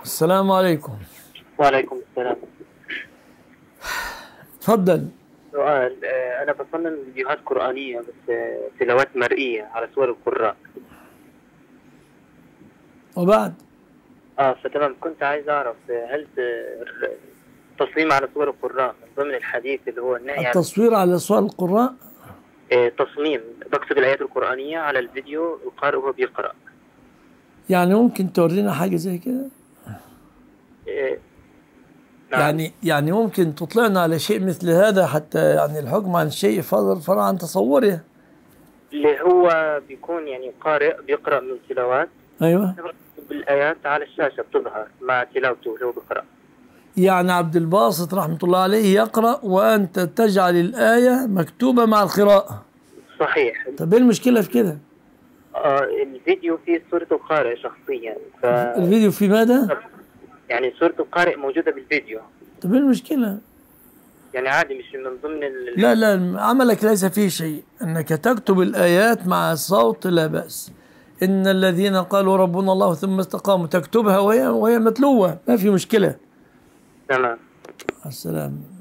السلام عليكم وعليكم السلام تفضل سؤال آه، أنا بصمم فيديوهات قرآنية بس آه، تلاوات مرئية على سور القراء وبعد اه فتمام كنت عايز أعرف آه، هل ت- تصميم على سور القراء من ضمن الحديث اللي هو النهي عن التصوير على سؤال القراء آه، تصميم بكتب الآيات القرآنية على الفيديو القارئ وهو بيقرأ يعني ممكن تورينا حاجة زي كده آه، نعم. يعني يعني ممكن تطلعنا على شيء مثل هذا حتى يعني الحكم عن شيء فضل فرع عن تصوره اللي هو بيكون يعني قارئ بيقرأ من تلاوات ايوه بالآيات على الشاشة بتظهر مع تلاوته اللي هو بيقرأ يعني عبد الباسط رحمة الله عليه يقرأ وأنت تجعل الآية مكتوبة مع القراءة صحيح طب ايه المشكلة في كده؟ آه الفيديو فيه صورة القارئ شخصيا ف الفيديو في ماذا؟ يعني صورة القارئ موجودة بالفيديو طب ايه المشكلة؟ يعني عادي مش من ضمن ال... لا لا عملك ليس فيه شيء انك تكتب الايات مع الصوت لا باس ان الذين قالوا ربنا الله ثم استقاموا تكتبها وهي وهي متلوه ما في مشكله تمام السلام